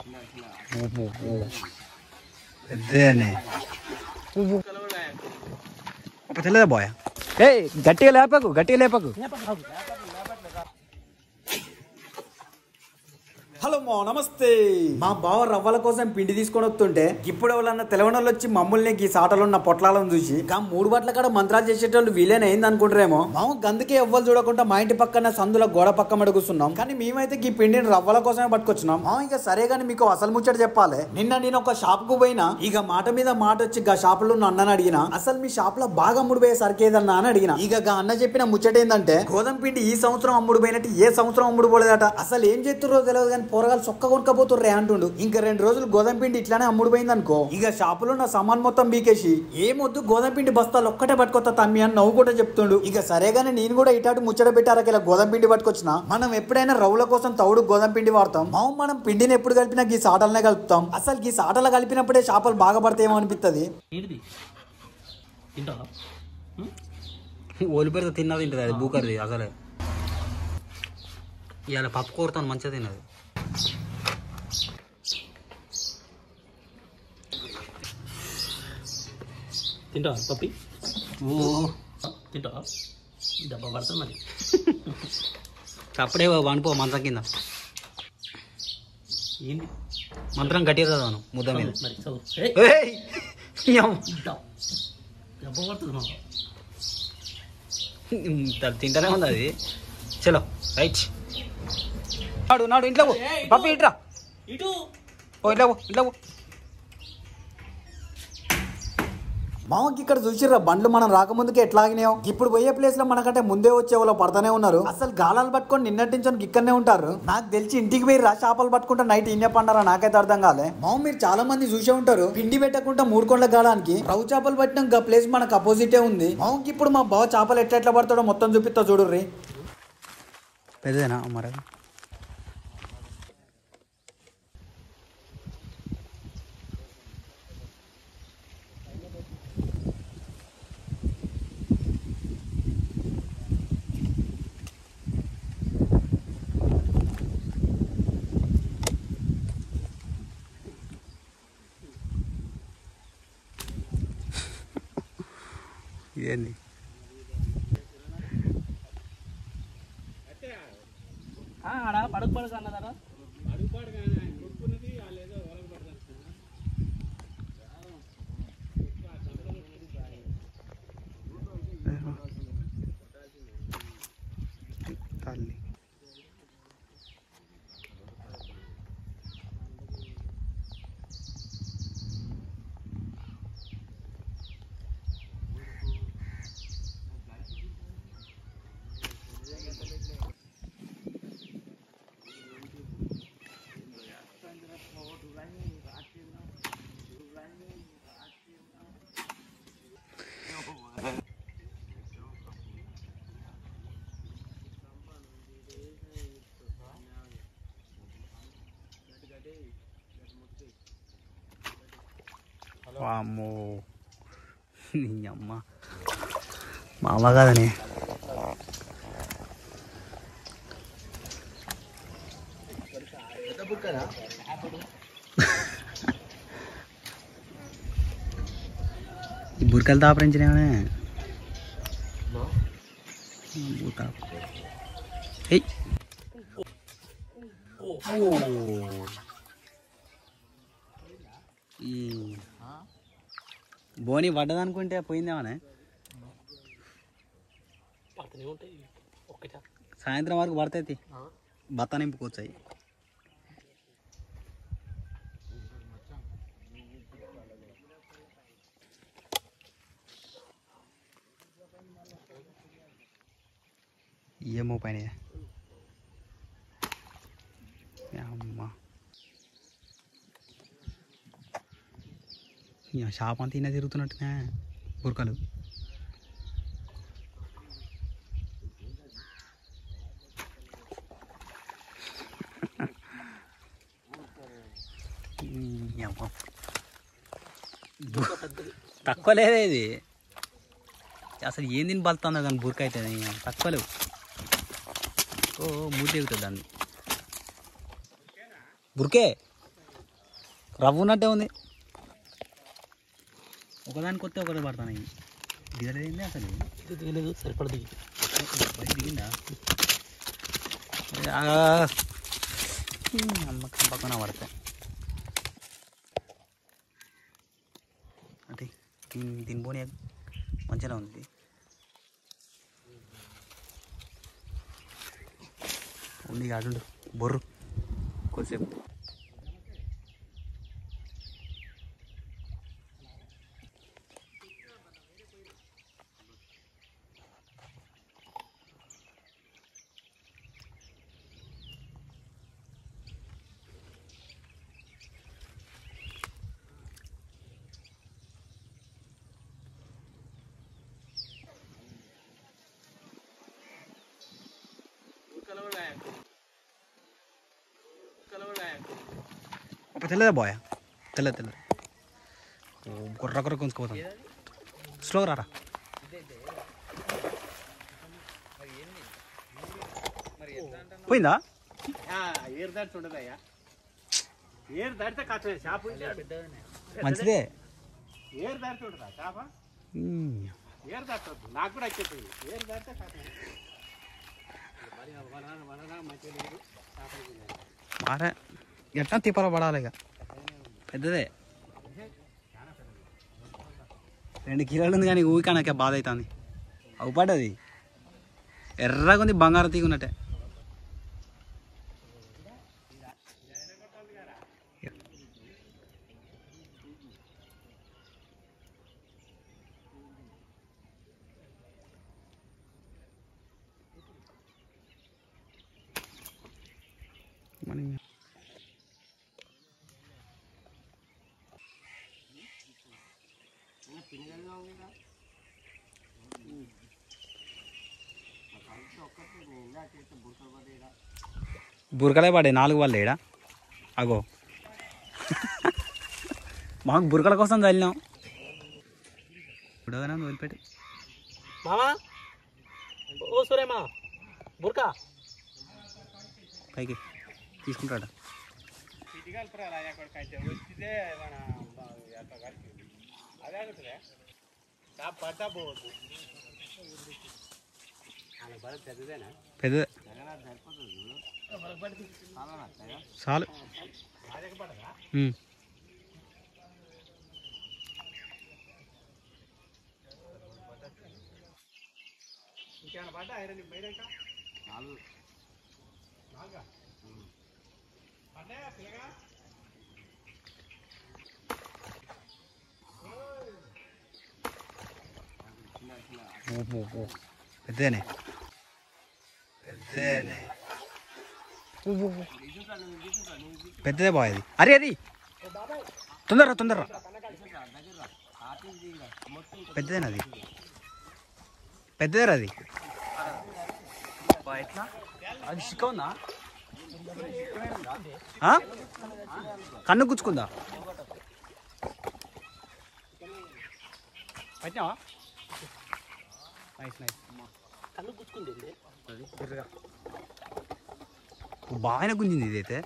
పెద్దనే ఒక తెల్లదా బాయ్ ఏ గట్టిగా లేపకు గట్టిగా లేపకు హలో మా నమస్తే మా బావ రవ్వల కోసం పిండి తీసుకొని వస్తుంటే ఇప్పుడు ఎవరన్నా తెలవనోళ్ళు వచ్చి మమ్మల్ని ఈ సాటలో ఉన్న పొట్లాలను చూసి గా మూడు బట్ల కాడ మంత్రాలు చేసేటోళ్ళు వీలేనే అయింది అనుకుంటారేమో మామ గందుకే ఎవ్వరు చూడకుండా మా ఇంటి పక్కన సందుల గోడ పక్క మడుగుస్తున్నాం కానీ మేమైతే ఈ పిండిని రవ్వల కోసమే పట్టుకొచ్చినాం మా ఇక సరే కానీ మీకు అసలు ముచ్చట చెప్పాలి నిన్న నేను ఒక షాప్ కు పోయినా ఇక మాట మీద మాట వచ్చి గా షాప్ లో ఉన్న అన్నని అడిగిన అసలు మీ షాప్ లో బాగా అమ్ముడు పోయే సరికేదన్నా అని అడిగిన ఇక గా అన్న చెప్పిన ముచ్చట ఏంటంటే గోధుమ పిండి ఈ సంవత్సరం అమ్ముడు పోయినట్టు ఏ సంవత్సరం అమ్ముడు పోలేదట అసలు ఏం చేస్తుర్రో తెలియదు కానీ పోరగాలు సొక్క కొనుక్కపోతుర్రే అంటుండు ఇంకా రెండు రోజులు గోధుమ పిండి ఇట్లానే అమ్ముడు పోయింది అనుకో ఇక షాపులో నా సామాన్ మొత్తం బీకేసి ఏమొద్దు గోధుమ పిండి బస్తాలు ఒక్కటే పట్టుకొత్తా తమ్మి అని నవ్వు కూడా చెప్తుండు ఇక సరేగానే నేను కూడా ఇటాటు ముచ్చట పెట్టారా ఇలా గోధుమ పిండి పట్టుకొచ్చిన మనం ఎప్పుడైనా రవ్వుల కోసం తౌడు గోధుమ పిండి వాడతాం మాము మనం పిండిని ఎప్పుడు కలిపినా గీ సాటలనే కలుపుతాం అసలు గీ సాటలు కలిపినప్పుడే చేపలు బాగా పడతాయేమో అనిపిస్తుంది ఏంటిది తింటావా ఓలిపెడితే తిన్నది తింటది అది బూకర్ది అసలే ఇవాళ పప్పు కూరతాను మంచిగా తిన్నది తింటావా పప్పి ఓ తింటావా డబ్బా పడుతుంది మరి అప్పుడే వణిపో మంచం కింద ఏంటి మంత్రం గట్టిగా చదవను ముద్ద మీద మరి చదువు ఏయ్, ఏయ్! యమ్. డబ్బ డబ్బా పడుతుంది మాకు త- తింటానే ఉంది అది చలో రైట్ నాడు నాడు ఇంట్లో పో పప్పు ఇట్రా ఇటు ఓ ఇంట్లో పో ఇంట్లో పో మామకి ఇక్కడ చూసిర్రా బండ్లు మనం రాకముందుకే ఎట్లా ఆగినాయో ఇప్పుడు పోయే ప్లేస్ లో మనకంటే ముందే వచ్చే వాళ్ళు పడతానే ఉన్నారు అసలు గాలాలు పట్టుకొని నిన్నటించొని ఇక్కడనే ఉంటారు నాకు తెలిసి ఇంటికి పోయి రా చేపలు పట్టుకుంటే నైట్ ఇన్నే పండారా నాకైతే అర్థం కాలే మామ మీరు చాలా మంది చూసే ఉంటారు పిండి పెట్టకుండా మూడుకొండల గాలానికి రవ్వు చేపలు పట్టిన గా ప్లేస్ మనకు అపోజిటే ఉంది మామకి ఇప్పుడు మా బావ చేపలు ఎట్లా ఎట్లా పడతాడో మొత్తం చూపిస్తా చూడుర్రి పెద్దదేనా మరి ఇదేంది ఆడ పడుకు పడుకు అన్నదారా తల్లి వామ్మో నీ అమ్మ మామ కాదని ఈ బురకలు తాపరించినేమనే ఏయ్ ఈ బోని పడ్డదనుకుంటే పోయిందేమనే పడుతూనే ఉంటాయి ఒక్కటా సాయంత్రం వరకు పడతాయి బత్త నింపుకొచ్చాయి ఏమో పైన అమ్మా ఇక షాప్ అంతా ఈయన తిరుగుతున్నట్టునే బురకలు ఈ అమ్మ. తక్కువ లేదే ఇది అసలు ఏం తిని బలుతుందో కానీ బురక అయితే తక్కువ లేవు ఓ మూడు ఎగుతుంది దాన్ని బురకే రవ్వ ఉన్నట్టే ఉంది ఒకదానికి కొత్త ఒకటి పడతాను దిగలేదండి అసలు ఇది దిగలేదు సరిపడ దిగి బయట దిగిందా ఆ, అమ్మకం పక్కన పడతాయి అంటే దీని దీని పోనీ మంచిగా ఉంది ఉంది కాదు బొర్రు కొద్దిసేపు ఒక తెల్లదా బాయ్ తెల్ల తెల్ల కొర్ర కొర్ర కొంచుకుపోతాం స్లో రారా పోయిందా ఏరు దాటి ఉండదయ్యా ఏరు దాటితే కష్టమే చేప మంచిదే ఏరు దాటి ఉండదా చేప ఉమ్. ఏరు దాటొద్దు నాకు కూడా వచ్చేసింది ఏరు దాటితే కష్టమే మంచిగా లేదు చేపలు తిన్నాయి. అరే ఎట్లా తిప్పల పడాలి ఇక పెద్దదే రెండు కిలోలు ఉంది కానీ ఊరికా నాకే బాధ అవుతుంది అవు పడ్డది ఎర్రగా ఉంది బంగారం తీగ ఉన్నట్టే మరి బురకలే పడే నాలుగు వాళ్ళు ఏడా అగో మాకు బురకల కోసం చల్లినాం ఇప్పుడు వదిలిపెట్టి మామా ఓ సురేమా బుర్కా పైకి తీసుకుంటాడా పడతా పోవద్దు పెద్దదేనా పెద్ద చాలు ఉమ్. ఇంకేమైనా పడ్డా ఐరన్ బయట ఓ, ఓ, ఓ. పెద్దనే పెద్దనే ఓ, ఓ, ఓ. పెద్దదే బాయ్ అది అరే అది తొందరరా తొందరరా పెద్దదేనా అది పెద్దదేరా అది ఎట్లా అది చిక్క ఉందా ఆ? కన్ను గుచ్చుకుందా పట్టినావా నైస్ నైస్ కళ్ళు గుచ్చుకుంది బాగానే గుంజింది ఇదైతే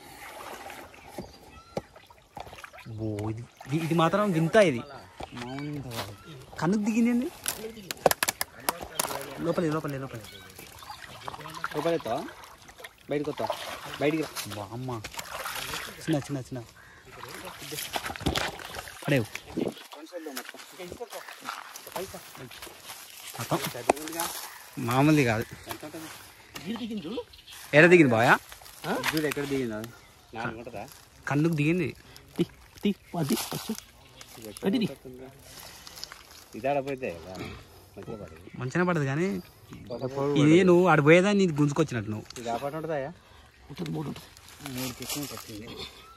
ఓ ఇది ఇది- ఇది మాత్రం వింత ఇది మామూలు వింత కాదు. కన్నుకు దిగింది ఏంది లోపలే లోపలే లోపలే లోపలే ఎత్తావా బయటకు వస్తావా బయటికి రా బామ్మ చిన్న చిన్న చిన్న పడేవు మొత్తం మామూలుది కాదు ఎక్కడ దిగింది బాయా చూడు ఎక్కడ దిగిందా నాలుగు ఉంటుందా కన్నుకు దిగింది తీ అది అది ఇదాడపోతే మంచిగా పడి మంచిగా పడదు కానీ ఇది నువ్వు ఆడ పోయేదా నీది గుంజుకొచ్చినట్టు నువ్వు ఇది ఆపాటు ఉంటుందా ఉంటుంది మూడు ఉంటుంది మూడు కిక్కు పట్టింది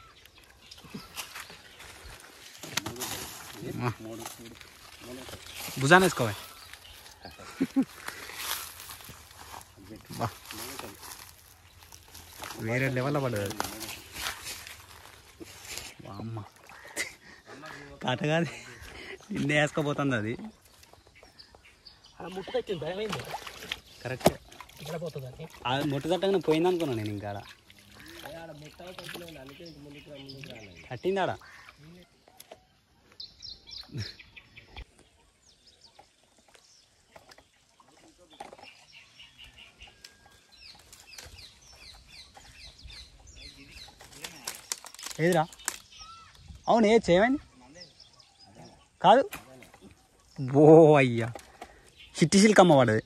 భుజాన్ని వేసుకోవా బా. వేరే లెవెల్లో పడ్డది అది. వా అమ్మ కాట కాదు నిన్నే వేసుకోపోతుంది అది అలా ముట్టు తగ్గింది భయమైంది కరెక్ట్ ఇక్కడ పోతుంది అని ఆ ముట్టు తట్టగానే పోయింది అనుకున్నాను నేను ఇంకా ఆడ. కట్టిందాడా ఏదిరా అవును ఏ చేయమని కాదు ఓ అయ్యా చిట్టి సిల్కమ్మ వాడది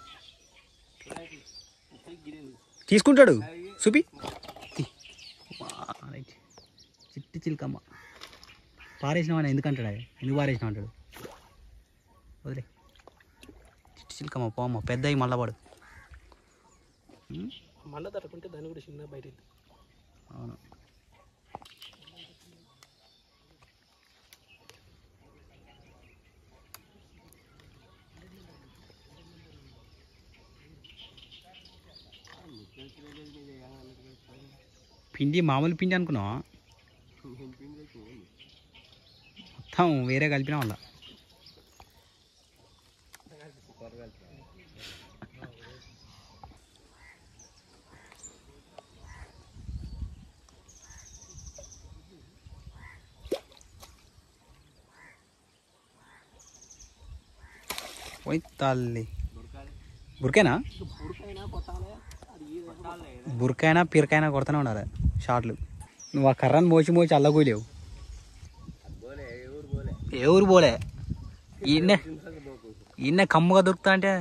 తీసుకుంటాడు చూపి తీ. వా, రైట్. చిట్టి చిల్కమ్మ పారేసినామని ఎందుకంటాడు అది ఎందుకు పారేసినావు అంటాడు వదిలే చిట్టి చిల్కమ్మ పోమ్మ పెద్ద మళ్ళా పడు మళ్ళీ తట్టుకుంటే దాన్ని కూడా చిన్న బయట అవును పిండి మామూలు పిండి అనుకున్నావా మొత్తం వేరే కలిపిన వాళ్ళ పోయి తల్లి బురకేనా బురకైనా పిరకైనా కొడుతూనే ఉన్నారు షార్ట్లు నువ్వు ఆ కర్రని మోసి మోసి అల్లగోలేవు ఏ ఊరు పోలే ఈయన్నే ఈయన్నే కమ్ముగా దొరుకుతా అంటే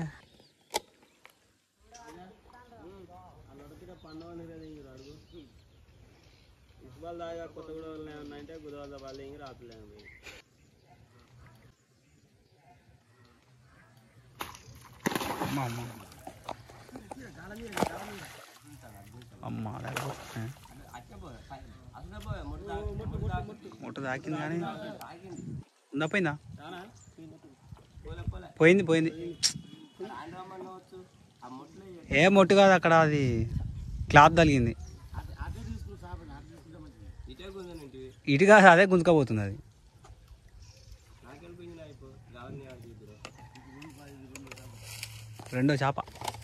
ఇస్బాల్ దాగా కొత్తగూడ ఉన్నాయంటే గుదవాళ్ళ వాళ్ళు ఇంక రాపలేము అమ్మ అమ్మ అమ్మ లేకపోతే ముట్ట తాకింది కానీ ఉందా పోయిందా పోయింది పోయింది ఏ మొట్టు కాదు అక్కడ అది క్లాత్ తగిలింది ఇటే గుంజనంటే ఇటు కాదు అదే గుంజుకపోతుంది అది నాకెళ్ళిపోయింది అయిపో గావని ఇద్దరు రెండో చేప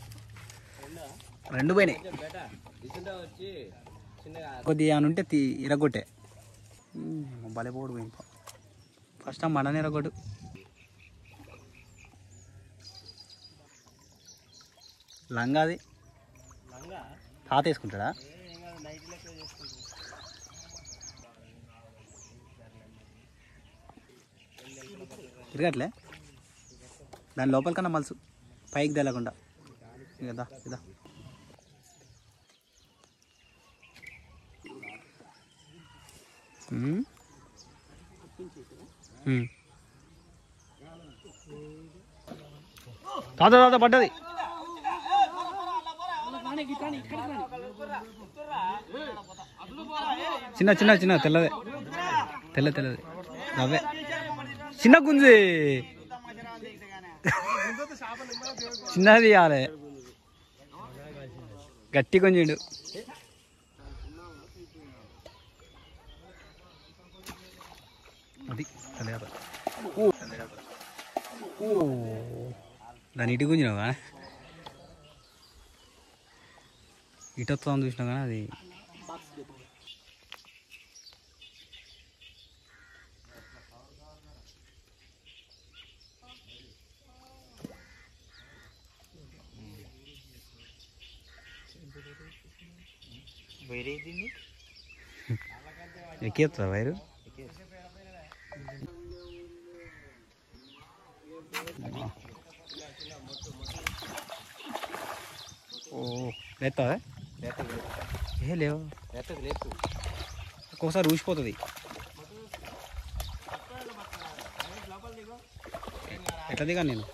రెండు పోయినాయి బేట ఇసుంటా వచ్చి చిన్నగా కొద్దిగా ఏమైనా ఉంటే తీ ఇరగొట్టే భలే పోడు పోయింది ఫస్ట్ ఆ మనని ఇరగొట్టు లంగా అది లంగా తాత వేసుకుంటాడా ఏం కాదు నైట్ లెక్క చేసుకుంటాం తిరగట్లే దాని లోపల కన్నా మలుసు పైకి తెలకుండా కదా ఇదా ఉమ్. ఉమ్. తాత తాత పడ్డది చిన్న చిన్న చిన్న తెల్లదే తెల్ల తెల్లది అవే చిన్న గుంజి చిన్నది ఇవ్వాలి గట్టి కొంచెండు అది తెలియదు దాని ఇటు గుంజినావు కానీ ఇటు వస్తుందని చూసినావు కానీ అది ఎక్కేస్తా వైరు ఓ లేస్తావా ఏ లేవు ఒక్కొక్కసారి ఊసిపోతుంది ఎట్లా దిగా నేను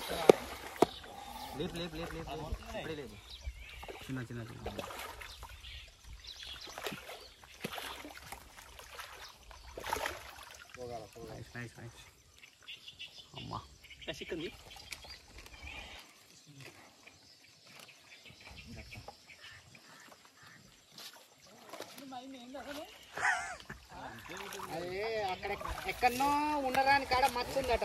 లేపు లేపు లేపు లేపు ఇప్పుడే లేపు చిన్న చిన్న చిన్న నైస్ నైస్ నైస్ అమ్మా చిక్కంది అదే అక్కడ ఎక్కడనో ఉండరాని కాడ మత్తు ఉందట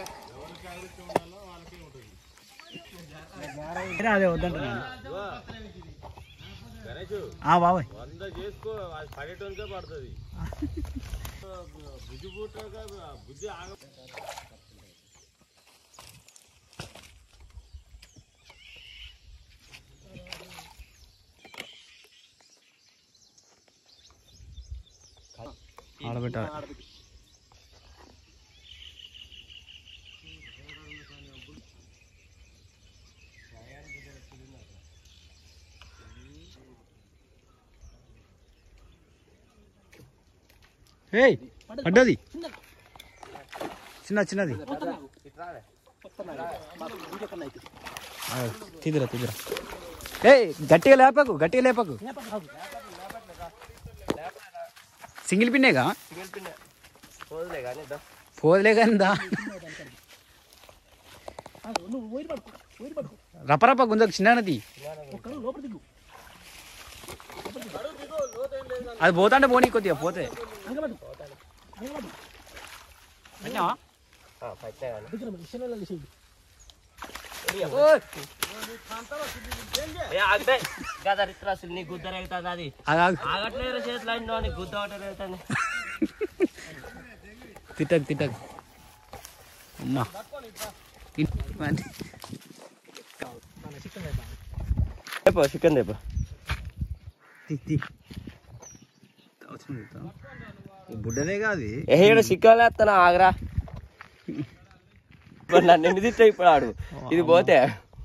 అదే వద్దంటున్నాను ఆ బాబాయ్ వంద చేసుకో అది పడేటోనికే పడుతుంది బుద్ధి పుట్టాక బుద్ధి ఆగ ఆడబెట్టాలి ఏయ్ పడ్డది చిన్న చిన్నది ఆ, తీదిరా తీదిరా ఏయ్ గట్టిగా లేపకు గట్టిగా లేపకు సింగిల్ పిన్నేగా పోదులే కానీ దా. పోదులే కానీ దా నువ్వు పోయి పడుకో పోయి పడుకో రపరప గుంజకు చిన్నది ఒక్కడు లోపల దిగు అది పోతాంటే పోనీ కొద్దిగా పోతే అంగబడు అంగబడు పెట్టినావా? దగ్గర మరి ఇష్టం లేచేయండి గదరిత్ర అసలు నీ గుద్ద రేగుతుంది అది అది ఆగు. ఆగట్లేదు చేతులు అయిన నీ గుద్ద ఒకటి రేగుతుంది తిట్టకు తిట్టకు అమ్మా ఇన్- రేపు చికెన్ రేపు తీ, తీ. అవసరం లేదు. ఈ బుడ్డదే కాదు ఇది. ఏ చికెన్ వేస్తాను ఆగరా ఇప్పుడు నన్ను ఎన్ని తిట్టా ఇప్పుడు ఆడు ఇది పోతే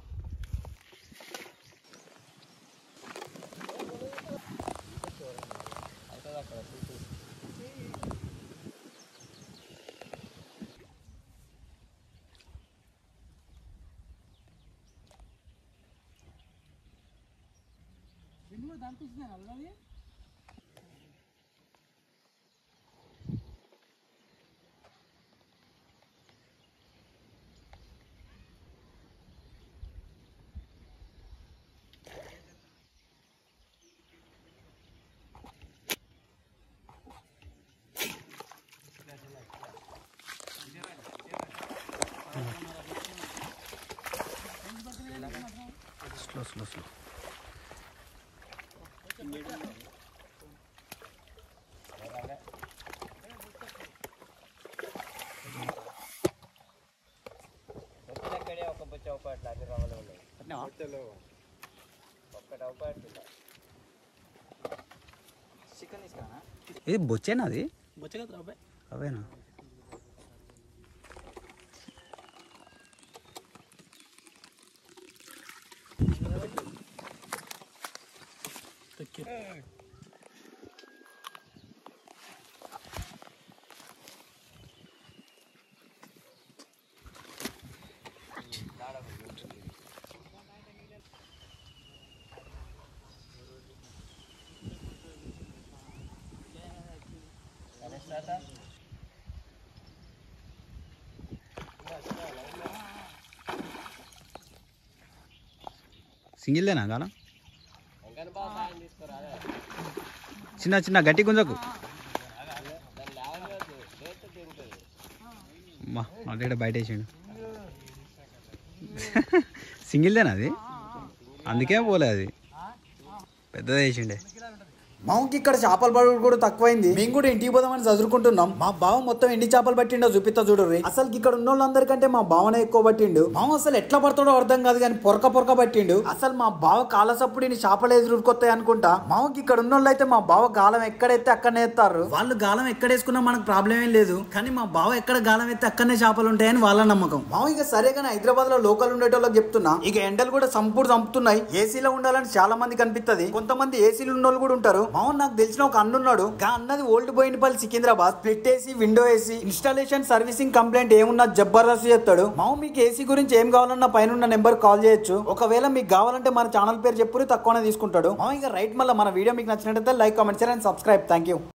స్లో స్లో స్లో ఒక బొచ్చ ఒకటి అన్ని రవ్వలు ఉన్నాయి ఒక్కటి ఒకటి ఇది బొచ్చేనా అది బొచ్చగా రాబాయ్ అవేనా సింగిల్దేనా కాలం చిన్న చిన్న గట్టి గుంజకు అమ్మా ఆల్రెడీ బయట వేసాడు సింగిల్దేనా అది అందుకే పోలే అది పెద్దది వేసిండే మామకి ఇక్కడ చేపల పడుడు కూడా తక్కువైంది మేము కూడా ఇంటికి పోదామని చదువుకుంటున్నాం మా బావ మొత్తం ఎండి చేపలు పట్టిండో చూపిస్తా చూడరు అసలు ఇక్కడ ఉన్న వాళ్ళందరికంటే మా బావనే ఎక్కువ పట్టిండు మామ అసలు ఎట్లా పడతాడో అర్థం కాదు కానీ పొరక పొరక పట్టిండు అసలు మా బావ కాలసప్పుడు ఈ చేపలు ఎదురుకొస్తాయి అనుకుంటా మామకి ఇక్కడ ఉన్న వాళ్ళు అయితే మా బావ గాలం ఎక్కడైతే అక్కడనే ఎత్తారు వాళ్ళు గాలం ఎక్కడేసుకున్నా మనకు ప్రాబ్లం ఏం లేదు కానీ మా బావ ఎక్కడ గాలం ఎత్తే అక్కడనే చేపలు ఉంటాయని వాళ్ళ నమ్మకం మామ ఇక సరే కానీ హైదరాబాద్ లో లోకల్ ఉండేటోళ్ళకి చెప్తున్నా ఇక ఎండలు కూడా సంపూర్ చంపుతున్నాయి ఏసీలో ఉండాలని చాలా మంది కనిపిస్తది కొంతమంది ఏసీలు ఉన్న వాళ్ళు కూడా ఉంటారు మామూలు నాకు తెలిసిన ఒక అన్న ఉన్నాడు గా అన్నది old Bowenpally Secunderabad split AC window AC installation servicing complaint ఏమున్నా జబర్దస్త్ చేస్తాడు మాము మీకు ఏసీ గురించి ఏం కావాలన్నా పైన నెంబర్ కాల్ చేయొచ్చు ఒకవేళ మీకు కావాలంటే మన ఛానల్ పేరు చెప్పు తక్కువనే తీసుకుంటాడు మామ ఇక రైట్ మళ్ళీ మన వీడియో మీకు నచ్చినట్టయితే like comment share and subscribe thank you